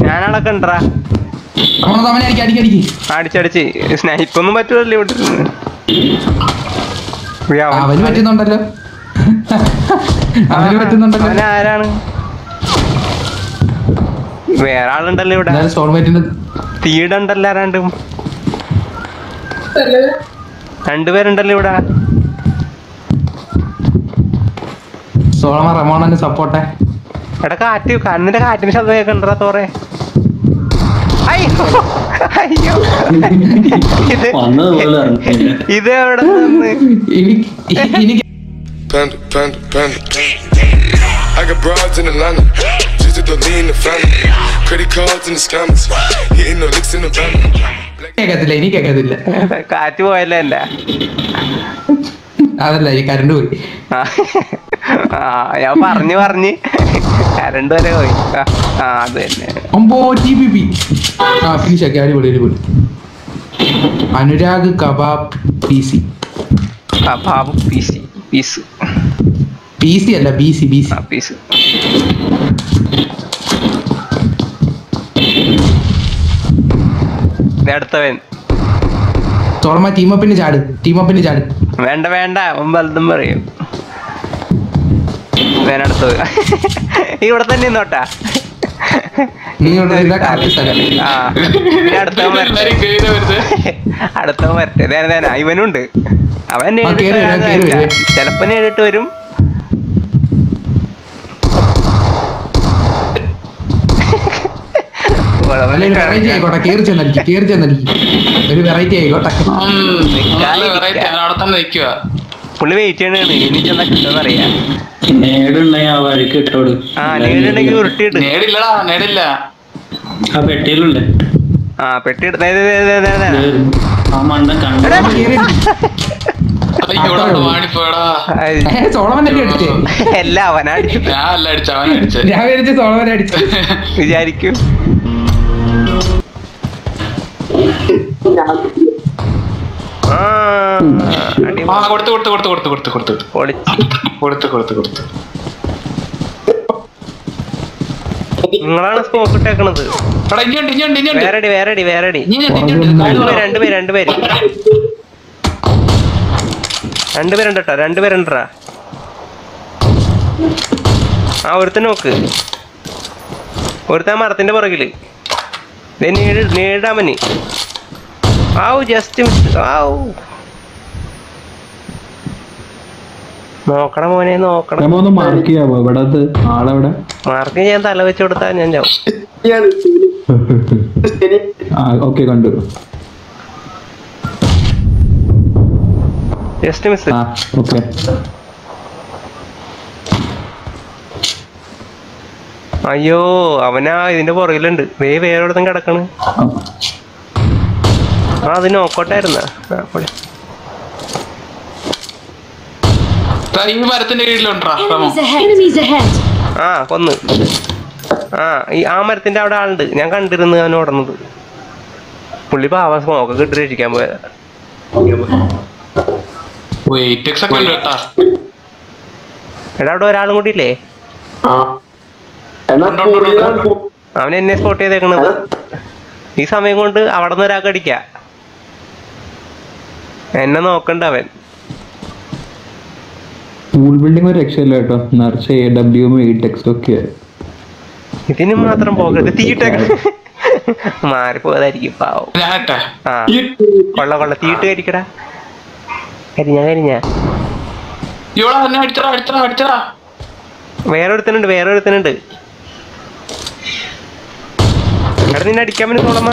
ഞാനടക്കം ഉണ്ടാ റമോണ അവനെ അടിക്ക് അടിക്ക് അടിക്ക് അടിച്ചടിച്ച് സ്നൈപ്പൊന്നും പറ്റൂലല്ലോ ഇവിടെ ഇരുന്ന്. ഉയ്യ്, അവൻ- അവന് പറ്റുന്നുണ്ടല്ലോ അവന് പറ്റുന്നുണ്ടല്ലോ അവൻ ആരാണ് വേറെ ആളുണ്ടല്ലോ ഇവിടെ എന്തായാലും സോൾമേറ്റിന്റെ തീടുണ്ടല്ലോ ആരാണ്ടും രണ്ടുപേരുണ്ടല്ലോ ഇവിടെ സോളമ റമോണന്റെ സപ്പോർട്ടെ എടാ കാറ്റ് കണ്ണിന്റെ കാറ്റിന് ശബ്ദം കേൾക്കണ്ടാ തോറെ അയ്യോ അയ്യോ ഇത് വന്നതുപോലെ അറിഞ്ഞില്ല ഇത് എവിടെ നിന്ന് എനിക്ക് എനിക്ക് Panda, panda, panda. I got broads in Atlanta. Just to lean in the family. Credit cards in the scammers. Hitting the licks in the van. കേക്കത്തില്ല എനിക്ക് കേക്കത്തില്ല കാറ്റ് പോയല്ലോ എന്റെ അതല്ല ഈ കരണ്ട് പോയി ആ ആ, ഞാൻ പറഞ്ഞു പറഞ്ഞ് കരണ്ട് വരെ പോയി ആ, ആ അത് തന്നെ ഒമ്പോ ടി പി പി ആ ഫിനിഷ് ആക്കി അടിപൊളി അടിപൊളി Anurag kebab P C kebab piece piece P C അല്ല ബി സി ബി സി ആ പീസ് അടുത്തവൻ സോളമ ടീമപ്പിന് ചാട് ടീമപ്പിന് ചാട് വേണ്ട വേണ്ട അവൻ വലുതും പറയും ഞാൻ അടുത്തത് ഇവിടെ തന്നെ നിന്നോട്ടാ നീ ഇവിടെ ഇരുന്നാ correct സ്ഥലം. ആ പിന്നെ അടുത്തവൻ വരട്ടെ എല്ലാരും കേറി വരുന്നത് അടുത്തവൻ വരട്ടെ നേരെ നേരെ ഇവനുണ്ട് അവൻ ആ, കേറി വരും, കേറി വരും. ചിലപ്പോ നേരിട്ട് വരും അല്ല ഒരു വെറൈറ്റി ആയിക്കോട്ടെ കേറി ചെന്നടിക്ക് കേറി ചെന്നടിക്ക് ഒരു വെറൈറ്റി ആയിക്കോട്ടെ നല്ല വെറൈറ്റി ഞാൻ അവിടെ തന്നെ നിൽക്കുക പുള്ളി വെയിറ്റ് ചെയ്യണാണ് ഇനി ചെന്നാ കിട്ടുമെന്നറിയാം നേടുണ്ടെങ്കിൽ ആ വഴിക്ക് ഇട്ടോട് ആ നേരിട്ടുണ്ടെങ്കിൽ ഉരുട്ടിയിട്ട് നേടില്ലടാ നേടില്ല ആ പെട്ടിയിലുണ്ട് ആ പെട്ടി എടുത്ത് ദേ, ദേ, ദേ, ദേ, ദേ, ദേ. ആ മണ്ട കണ്ടു കേറി അയ്യോ ഇവിടെ കൊണ്ട് വാണിപ്പോയടാ അത് സോളമനല്ലേ അടിച്ചേ എല്ലാം അവനടിച്ചു ഞാൻ അല്ല അടിച്ച അവൻ അടിച്ച ഞാൻ വിചാരിച്ച സോളമനെ അടിച്ചു വിചാരിക്കും ആ, അടി ആ കൊടുത്തു കൊടുത്തു കൊടുത്തു കൊടുത്തു കൊടുത്തു കൊടുത്തു പൊളിച്ച് കൊടുത്തു കൊടുത്തു കൊടുത്തു നിങ്ങളാണ് സ്മോക്ക് ഇട്ടേക്കണത് എടാ ഇനിയുണ്ട് ഇനിയുണ്ട് ഇനിയുണ്ട് വേറെടി വേറെടി വേറെടി ഇനിയുണ്ട് ഇനിയുണ്ട് രണ്ടുപേര് രണ്ടുപേര് രണ്ടുപേര് രണ്ടുപേരുണ്ട് കേട്ടോ രണ്ടുപേരുണ്ടാ ആ ഒരുത്തൻ നോക്ക് ഒരുത്തൻ മരത്തിന്റെ പുറകില് ദേ നീട് നീടാമന് ആവു ജസ്റ്റ് മിസ് ആവു നോക്കണം മോനെ നോക്കണം നമ്മ ഒന്ന് മാർക്ക് ചെയ്യാവോ ഇവിടെ അത് ആളെവിടെ മാർക്ക് ഞാൻ തല വെച്ച് കൊടുത്താൽ ഞാൻ ചാവും ആ ഓക്കെ കണ്ടു ജസ്റ്റ് മിസ് ആ ഓക്കെ അയ്യോ അവനാ ഇതിന്റെ പുറകിലുണ്ട് വേ വേറെ ഒരുത്തൻ കിടക്കണ് ആ അത് നോക്കോട്ടായിരുന്ന ദാ ഈ മരത്തിന്റെ കീഴിലുണ്ടാ Enemies ahead. Enemies ahead. ആ കൊന്ന് ആ ഈ ആ മരത്തിന്റെ അവിടെ ആളുണ്ട് ഞാൻ കണ്ടിരുന്നു അവൻ ഓടുന്നത് പുള്ളി പാവ സ്മോക്കൊക്കെ ഇട്ട് രക്ഷിക്കാൻ പോയതാ വെയിറ്റ് എക്സ് ഒക്കെ ഉണ്ട് കേട്ടാ എടാ അവിടെ ഒരാളും കൂടി ഇല്ലേ ഉണ്ട്, ഉണ്ട്, ഉണ്ട്, ഉണ്ട്. അവൻ എന്നെ സ്പോട്ട് ചെയ്തേക്കണത് ഈ സമയം കൊണ്ട് അവിടെ നിന്ന് ഒരാൾക്ക് അടിക്ക എന്നെ നോക്കണ്ട അവൻ സ്കൂൾ ബിൽഡിംഗ് ഒരു രക്ഷയില്ല കേട്ടോ നിറച്ച് എ ഡബ്ല്യു എ ടെക്സ്റ്റ് ഒക്കെ ഇതിന് മാത്രം പോകരുത് തീയിട്ടേക്കണ മാറിപ്പോയതായിരിക്കും പാവം ഞാൻ ഇട്ടെ ആ കൊള്ള കൊള്ള തീയിട്ട് കരിക്കടാ കരിഞ്ഞ കരിഞ്ഞ ഇവിടെ തന്നെ അടിച്ചടാ അടിച്ചടാ അടിച്ചടാ വേറെ ഒരുത്തനുണ്ട് വേറെ ഒരുത്തനുണ്ട് എടാ നിന്നെ അടിക്കാൻ പറ്റും തോളമ്മ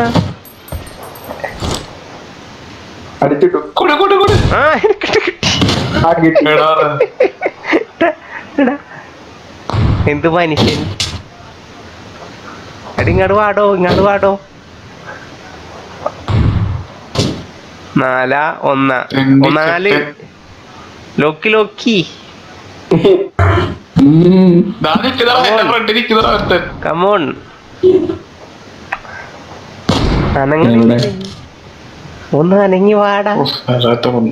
കൊടു കൊടു കൊടു ആ എനിക്ക് കിട്ടി എടാ എടാ എന്ത് മനുഷ്യൻ എടാ ഇങ്ങോട്ട് വാടോ ഇങ്ങോട്ട് വാടോ നാല ഒന്ന രണ്ട് നാല് സെറ്റ്. ലോക്കി ലോക്കി ദാ നിൽക്കുന്നതാ എന്റെ ഫ്രണ്ടിൽ നിൽക്കുന്നതാ ഒരുത്തൻ കമോൺ എവിടെ? ഒന്ന് അനങ്ങി വാടാ ഉഫ്, വല്ലാത്ത പണി.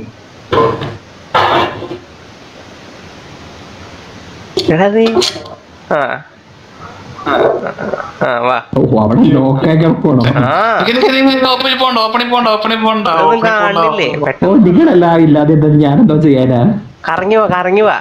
എടാ ദേ. ആ ആ വാ ഓ അവിടെ ലോക്കാക്കി പോണോ ആ ഓപ്പണിൽ പോണ്ട ഓപ്പണിൽ പോണ്ട ഓപ്പണിൽ പോണ്ട അതൊന്നും opening പോണ്ട. കാണില്ലേ ഓ പെട്ടെന്ന് നിങ്ങളല്ല ഇല്ലാതെ എന്താ ഞാനെന്തോ ചെയ്യാനാ കറങ്ങി വാ കറങ്ങി വാ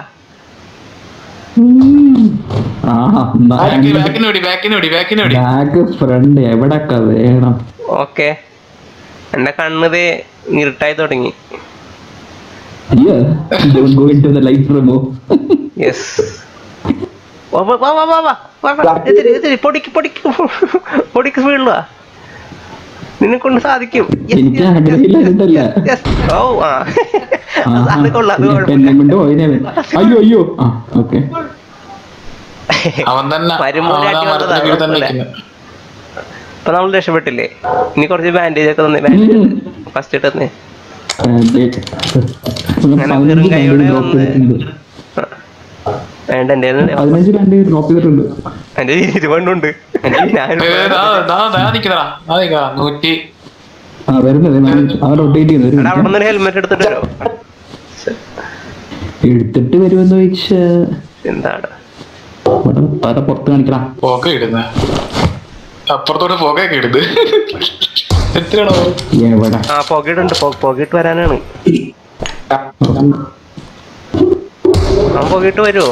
ആഹാ ബാക്കി- ബാക്കിന് പിടി ബാക്കിന് പിടി ബാക്കിന് പിടി ബാക്ക് ഫ്രണ്ട് എവിടൊക്കെ വേണം ഓക്കെ എന്റെ കണ്ണതേ ഇരുട്ടായി തുടങ്ങി അയ്യോ Don't go into the light room. Yes വാ വാ വാ വാ വാ വാ വാ വാ എത്തിരി എത്തിരി പൊടിക്ക് പൊടിക്ക് പൊടിക്ക് വീഴുക നിന്നെ കൊണ്ട് സാധിക്കും Yes, എനിക്ക് yes, yes, ആഗ്രഹമില്ലായിരുന്നല്ല. yes, yes. ഓ ആ അത് ആഹാ, അത് കൊള്ളാം അത് ഇനി കുഴപ്പമില്ല എന്നെ കൊണ്ട് പോയിനെ അവൻ. അയ്യോ അയ്യോ ആ ഓക്കെ അവൻ തന്നെ മരുമൂല അവൻ ആ ആട്ടി വന്നതാ, മരത്തിന് കീഴിൽ തന്നെ കുഴപ്പമില്ല. നിൽക്കുന്നു. ഇപ്പൊ നമ്മൾ രക്ഷപ്പെട്ടില്ലേ ഇനി കുറച്ച് ബാൻഡേജ് ഒക്കെ തന്നെ ബാൻഡേജ് ഫസ്റ്റ് ഇട്ട് തന്നെ അങ്ങനെ വെറും കൈയോടെ വന്ന് വേണ്ട എന്റെ കയ്യില് പതിനഞ്ച് രണ്ട് ഡ്രോപ്പ് ചെയ്തിട്ടുണ്ട് എന്റെ ഇരുപണ്ടുണ്ട് ഞാൻ ഏ, ദാ, ദാ, ദാ നിക്കുന്നതാ ദാ നിക്കുന്നതാ നൂറ്റി ആ വരുന്നത് അവൻ റൊട്ടേറ്റ് ചെയ്യുന്നു ഒരു എടാ അവിടെ minute. നിന്ന് ഹെൽമെറ്റ് എടുത്തിട്ട് വരോ എടുത്തിട്ട് വരുമെന്ന് ചോദിച്ചാ എന്താണ് ഇവിടെ തല പുറത്ത് കാണിക്കണം പുക ഇടുന്ന അപ്പുറത്തോട്ട് പുകയൊക്കെ ഇടുന്നത് എത്രയാണോ എവിടെ ആ പുകയിട്ടുണ്ട് പുകയിട്ട് വരാനാണ് അവൻ പുകയിട്ട് വരുമോ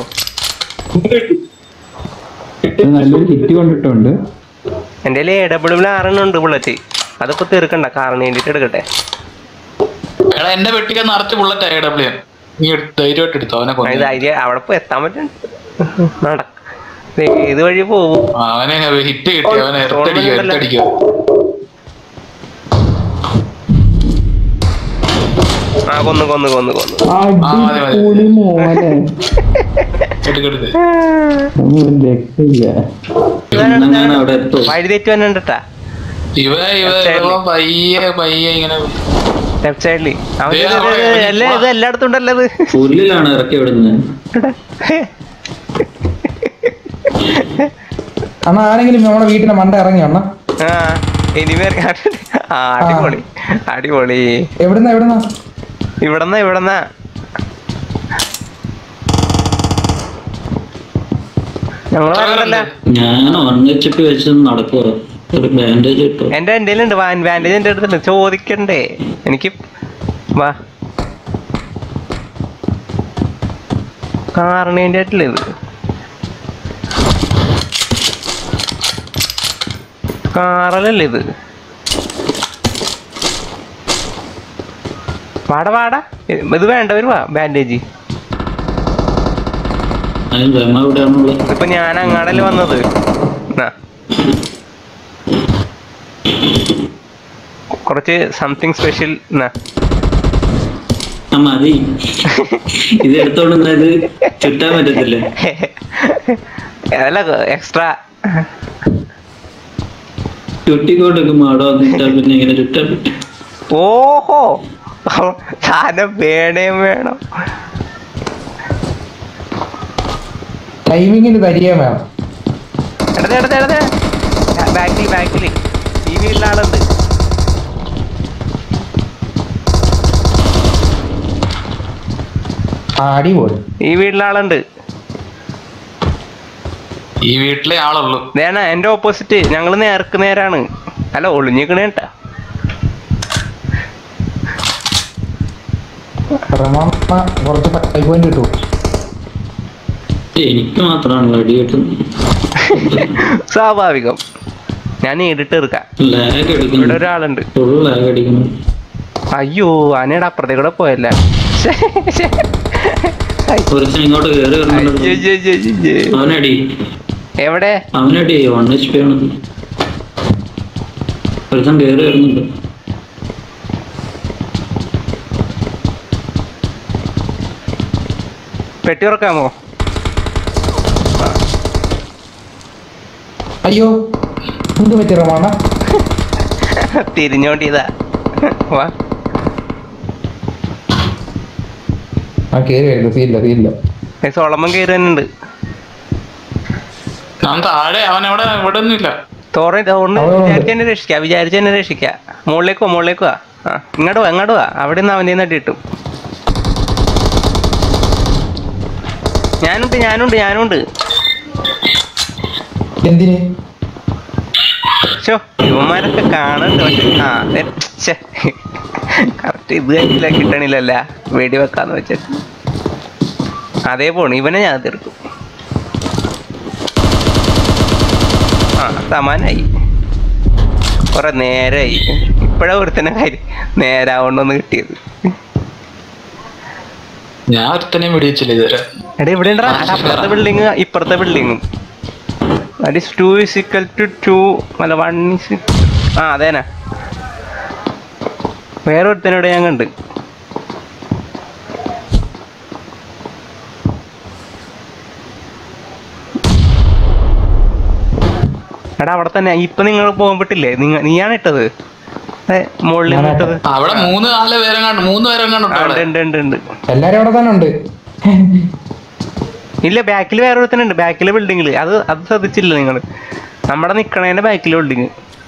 ഇത് നല്ലൊരു ഹിറ്റ് കൊണ്ടിട്ടുണ്ട് എന്റെ കയ്യിൽ എ ഡബ്ല്യൂവിൽ ആറെണ്ണം ഉണ്ട് ബുള്ളറ്റ് അതിപ്പോ തീർക്കണ്ട കാറിന് വേണ്ടിട്ട് എടുക്കട്ടെ എടാ എന്റെ പെട്ടിക്ക് നിറച്ച് ബുള്ളറ്റ് ആയി ഡബ്ല്യു നീ എടുത്ത് ധൈര്യമായിട്ട് എടുത്തോ അവനെ ആ, കൊന്നു ഇത് ഐഡിയ അവിടെ പോയി എത്താൻ പറ്റും നട ഇത് വഴി പോവും ആ, അവനെ ഹിറ്റ് കിട്ടി അവനെ ഓ, എർത്തടിക്കോ തോന്നുന്നുണ്ടല്ലോ. എർത്തടിക്കോ ആ കൊന്നു കൊന്നു കൊന്നു കൊന്നു മതി, മതി. അടിപൊളി മോനെ എടുക്കെടുത്ത് ഒന്നും രക്ഷയില്ല ഇതാണ് അവിടെ എത്തും വഴി തെറ്റി വന്നിട്ടാ ഇവ ഇവ ഇവ പയ്യെ പയ്യെ ഇങ്ങനെ ലെഫ്റ്റ് സൈഡിൽ അവൻ ദേ, ഇത് അവിടെ ഇത് ഇവൻ അല്ലേ ഇത് എല്ലായിടത്തും ഉണ്ടല്ലോ ഇത് പുല്ലിലാണ് ഇറക്കി വിടുന്നത് അണ്ണ ആരെങ്കിലും നമ്മുടെ വീട്ടിലെ മണ്ട ഇറങ്ങി അണ്ണ ആ ഇനിമേ ആ അടിപൊളി അടിപൊളി എവിടുന്ന എവിടുന്ന ഇവിടെന്നാ ഇവിടെന്നാ ഞങ്ങൾ പറഞ്ഞല്ല ഞാൻ ഒന്നിച്ചിട്ട് വെച്ച് നടക്കുക ഒരു ബാൻഡേജ് ഇട്ടു എന്റെ എന്റെ ഉണ്ട് ബാൻഡേജ് എന്റെ അടുത്തുണ്ട് ചോദിക്കണ്ടേ എനിക്ക് വാ കാരണേന്റെ ആയിട്ടില്ല ഇത് കാറലല്ലേ ഇത് വാട വാട ഇത് വേണ്ടവര് വാ ബാൻഡേജ് അതിന് വെമ എവിടെയാണുള്ളത് ഇപ്പൊ ഞാൻ അങ്ങാടല്ലേ വന്നത് നാ. കുറച്ച് സംതിങ് സ്പെഷ്യൽ ആ മതി ഇത് എടുത്തോണ്ട് ഇത് ചുറ്റാൻ പറ്റത്തില്ല അതല്ല എക്സ്ട്രാ ചുട്ടിക്കോട്ടൊക്കെ മാടോ എന്നിട്ടാ പിന്നെ ഇങ്ങനെ ചുറ്റാൻ പറ്റും ഓഹോ സാധനം വേണേം വേണം ടൈമിങ്ങിന് തരികയും വേണം എടുത്തേ എടുത്തേ എടുത്തേ ബാക്കിൽ ബാക്കിൽ ഈ വീട്ടിലെ ആളുണ്ട് ആ അടിപൊളി ഈ വീട്ടിലെ ആളുണ്ട് ഈ വീട്ടിലെ ആളുള്ളൂ ദേണ എന്റെ ഓപ്പോസിറ്റ് ഞങ്ങള് നേർക്ക് നേരാണ് അല്ല ഒളിഞ്ഞിക്കണേട്ടാ റമണ്ണ കുറച്ച് ഫൈവ് പോയിന്റ് കിട്ടും എനിക്ക് മാത്രമാണ് അടി കിട്ടുന്നത് സ്വാഭാവികം ഞാൻ നേരിട്ട് എടുക്കാം ലാഗ് ഇവിടെ അടിക്കുന്നു ഒരാളുണ്ട് ഫുൾ ലാഗ് അടിക്കുന്നു അയ്യോ ആനയുടെ അപ്പുറത്തേ കൂടെ പോയല്ല ശ്ശേ, ശ്ശേ. കുറച്ച് ഇങ്ങോട്ട് കയറി അയ്യോ, വരുന്നുണ്ട് അയ്യോ, അയ്യോ, അയ്യോ. അവനടി എവിടെ അവനടി വൺ എച്ച് പി ആണ് ഒരുത്തൻ കയറി വരുന്നുണ്ട് പെട്ടി തുറക്കാമോ അയ്യോ എന്ത് പറ്റി റമണ്ണ തിരിഞ്ഞോണ്ടിയതാ വാ ആ കേറി വരുന്നു സീല്ല സീല്ല ഏ, സോളമൻ കയറി തന്നെ ഉണ്ട് ഞാൻ താഴെ അവൻ അവിടെ ഇവിടെ ഒന്നും ഇല്ല തോറ തോറിന് അവിടെ ഉണ്ട്. വിചാരിച്ച് തന്നെ രക്ഷിക്കാം വിചാരിച്ച് തന്നെ രക്ഷിക്കാം മുകളിലേക്ക് വാ മുകളിലേക്ക് വാ ആ ഇങ്ങോട്ട് വാ ഇങ്ങോട്ട് വാ അവിടെ നിന്ന് അവൻ്റെ നടി കിട്ടും ഞാനുണ്ട് ഞാനുണ്ട് ഞാനുണ്ട് എന്തിന് ഷോ ഇവന്മാരൊക്കെ കാണുന്നുണ്ട് പക്ഷെ ആ ഛേ കറക്റ്റ് ഇത് കഴിഞ്ഞില്ല കിട്ടണില്ലല്ല വെടി വെക്കാന്ന് വെച്ചിട്ട് അതേ പോണു ഇവനെ ഞാൻ തീർക്കും ആ സമാനായി കുറെ നേരായി ഇപ്പഴാ ഒരുത്തന്നെ കാര്യം നേരാവണ്ടൊന്ന് കിട്ടിയത് ഞാൻ ഒരുത്തനെയും വെടിവെച്ചില്ല ഇതുവരെ എടാ ഇവിടെ ഉണ്ടെടാ. എടാ, അപ്പുറത്തെ ബിൽഡിങ് ഇപ്പുറത്തെ ബിൽഡിങ്ങും that is two is equal to two അല്ല വൺ ഇസ് ആ അതേനാ വേറെ ഒരുത്തനോട് ഞാൻ കണ്ട് എടാ അവിടെ തന്നെ ഇപ്പൊ നിങ്ങൾ പോകുമ്പോട്ടില്ലേ നിങ്ങ നീയാണ് ഇട്ടത് ഏ, മുകളിൽ നിന്ന് ഇട്ടത് അവിടെ മൂന്ന് നാല് പേരെ കണ്ടു മൂന്ന് പേരെ കണ്ടു ആ, ഉണ്ട് അവിടെ ഉണ്ട് ഉണ്ട് ഉണ്ട് എല്ലാരും അവിടെ തന്നെ ഉണ്ട് ഇല്ല ബാക്കിൽ വേറെ ഒരുത്തനുണ്ട് ബാക്കിലെ ബിൽഡിങ്ങിൽ അത് അത് ശ്രദ്ധിച്ചില്ല നിങ്ങൾ നമ്മുടെ നിക്കണേന്റെ ബാക്കിലെ ബിൽഡിങ്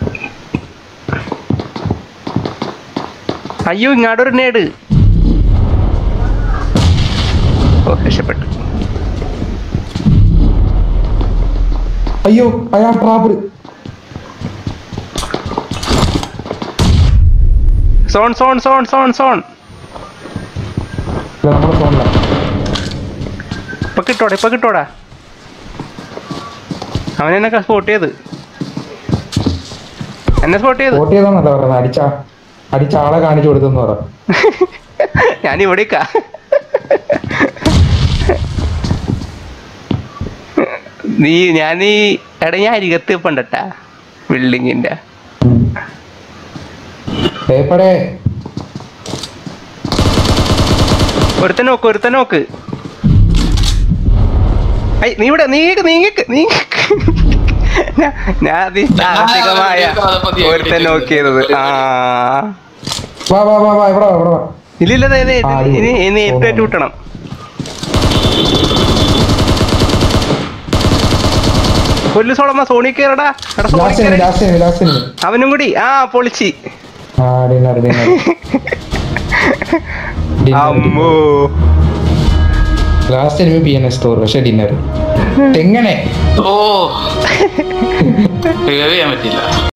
അയ്യോ ഇങ്ങാടൊരു നേട് ഓ രക്ഷപ്പെട്ടു അയ്യോ അയാൾ trap zone zone zone zone zone നമ്മുടെ ഫോണില ഇപ്പൊ കിട്ടോടാ ഇപ്പൊ കിട്ടോടാ അവൻ എന്നെ സ്പോട്ട് ചെയ്ത് എന്നെ സ്പോട്ട് ചെയ്ത് വോട്ട് ചെയ്താന്നല്ല പറഞ്ഞത് അടിച്ച അടിച്ച ആളെ കാണിച്ചു കൊടുത്തെന്ന് പറ ഞാൻ ഇവിടേക്കാ നീ ഞാൻ ഈ എടാ ഞാൻ അരികത്ത് പണ്ടട്ടാ ബിൽഡിങ്ങിന്റെ പേപ്പറെ ഒരുത്തൻ നോക്ക് ഒരുത്തൻ നോക്ക് ഐ നീ ഇവിടെ നീക്ക് നീങ്ങക്ക് നീങ്ങക്ക് ഞാ- ഞാൻ അതിസാഹസികമായ ഒരുത്തൻ നോക്കിയത് ആ വാ വാ വാ വാ ഇവിടെ വാ ഇവിടെ വാ ഇല്ലില്ല ദേ, ദേ, ആ, ഇനി അടിപൊളി. ഇനി ഏറ്റവും വിട്ടണം കൊല്ലു സോളമ്മ സോണി കേറടാ എടാ സോണി ലാസ്റ്റ് കേറ്. ലാസ്റ്റ് ലാസ്റ്റ് അവനും കൂടി ആ പൊളിച്ച് ആ ഡിന്നർ ഡിന്നർ അമ്മോ last enemy P N S store പക്ഷെ ഡിന്നർ എങ്ങനെ ഓ റിവൈവ് ചെയ്യാൻ പറ്റില്ല